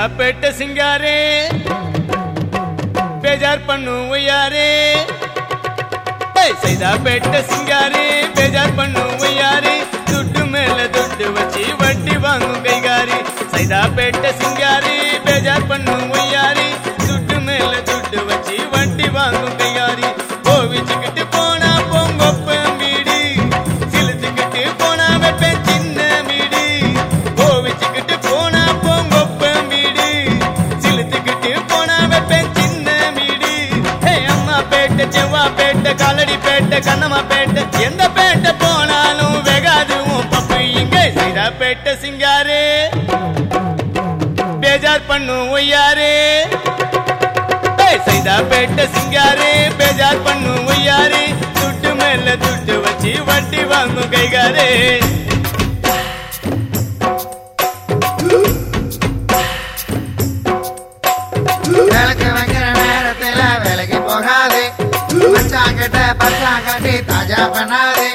சைதாப்பேட்டை சிங்காரே பேஜார் பண்ணும் ஒய்யாரே ஏய், சைதாப்பேட்டை சிங்காரே பேஜார் பண்ணும் ஒய்யாரே துட்டு மேல துட்டு வச்சு வட்டி வாங்கும் கைகாரி சைதாப்பேட்டை சிங்காரே பேஜார் பண்ணும் ஒய்யாரே துட்டு மேல துட்டு வச்சு வட்டி வாங்கும் கைகாரி கோவிச்சுக்கிட்டு போனா பொங்கொப்பம் வீடு சிலுத்துக்கிட்டு போனா வைப்பேன் சின்ன வீடு கோவிச்சுக்கிட்டு போனா பொங்கொப்பம் வீடு சிலுத்துக்கிட்டு போனா வைப்பேன் சின்ன வீடு ஹே அம்மா பேட்டை செவ்வா பேட்டை காலடி பேட்டை கண்ணம்மா பேட்டை எந்த பேட்டை போனாலும் வெகாது உன் பப்பு இங்கே சைதா பேட்டை சிங்காரே பேஜார் பண்ணும் ஒய்யாரே ஏய், சைதா பேட்டை சிங்காரே பேஜார் பண்ணும் ஒய்யாரே துட்டு மேல துட்டு வச்சு வட்டி வாங்கும் கைகாரே விளக்கு வைக்கிற நேரத்துல விலைக்கு போகாது மச்சாங்கிட்ட பச்சாங்கட்டி தாஜா பண்ணாது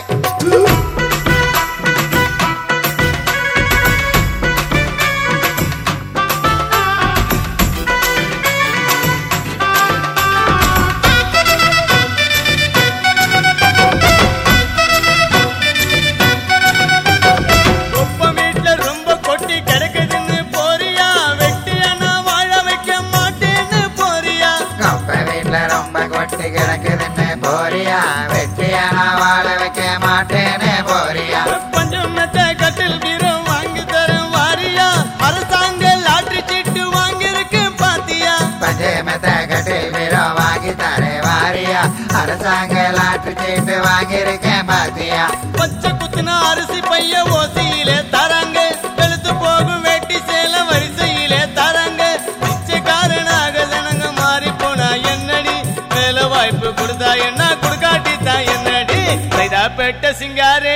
ஒப்ப வீட்டுல ரொம்ப கொட்டி கிடக்குதுன்னு போறியா வெட்டியானா வாழ வைக்க மாட்டேன்னு போறியா கொப்ப வீட்டுல ரொம்ப கொட்டி கிடக்குதுன்னு போறியா வெட்டியா நான் வாழ வைக்க மாட்டேன்னு போறியா பஞ்சம் மெத்த கட்டில் வீரம் வாங்கி தரேன் வாரியா அரசாங்க லாட்டரி சீட்டு வாங்கியிருக்கு பாத்தியா பஞ்சமத்த கட்டில் வீரோ வாங்கி தரே வாரியா அரசாங்க லாட்டு சீட்டு வாங்கியிருக்கேன் பாத்தியா பச்சை குத்துன அரிசி பைய ஓசியிலே தராங்க வெளுத்து போகும் வேட்டி சேல வரிசையிலே தராங்க பிச்சைக்காரனாக ஜனங்க மாறி போனா என்னடி வேலை வாய்ப்பு கொடுத்தா என்ன கொடுக்காட்டி தான் என்னடி சைதா பெட்ட சிங்காரே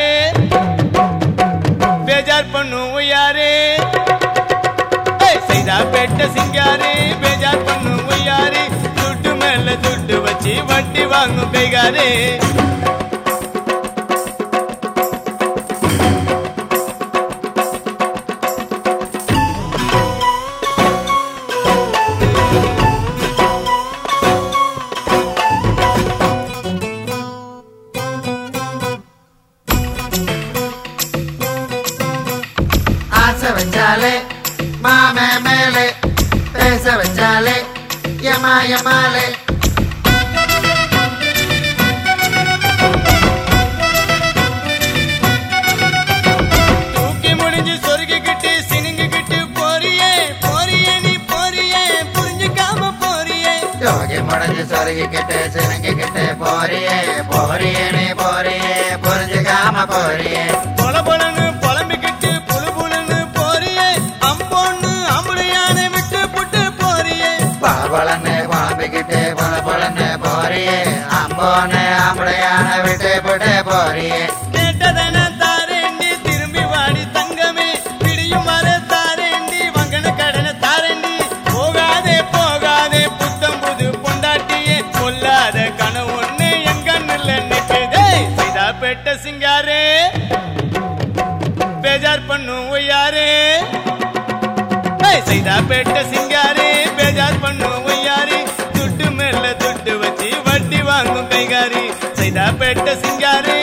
பேஜார் பண்ணும் யாரே சைதா பெட்ட சிங்காரே பேஜார் பண்ணும் யாரே துட்டு மேல துட்டு வச்சு வட்டி வாங்கும் கைகாரே ஆசை வச்சாலே மாமே மேலே பேச வச்சாலே யமா யமாலே தூக்கி முடிஞ்சு சொருகிக்கிட்டு சினுங்கிக்கிட்டு போறியே போறியே நீ போறியே புரிஞ்சுக்காம போறியே யோகி முடிஞ்சு சொருகிக்கிட்டு சினுங்கிக்கிட்டு போறியே போறியே நீ போறியே புரிஞ்சுக்காம போறியே பொல பொலன்னு புலம்பிக்கிட்டு புழு புழுன்னு போறியே அம்போன்னு அம்புடையான விட்டு புட்டு போறியே பளபளன்னு குழம்பிக்கிட்டு பொல பொலன்னு போறியே அம்போன்னு அம்படையான விட்டு போட்டு போறியே கேட்டதன தாரேண்டி திரும்பி வாடி தங்கமே பிடியும் வர தாரேண்டி வங்கன கடன தாரேண்டி போகாதே போகாதே புத்தம் புது பொண்டாட்டியே கொல்லாத கனவு ஒண்ணு என் கண்ணுல நிக்குதே சைதா பெட்ட சிங்காரே பேஜார் பண்ணும் ஒய்யாரே ஏய், சைதா பெட்ட சிங்காரே பேஜார் பண்ணும் ஒய்யாரே துட்டு மேல துட்டு வச்சு வட்டி வாங்கும் கைகாரி சைதா பெட்ட சிங்காரே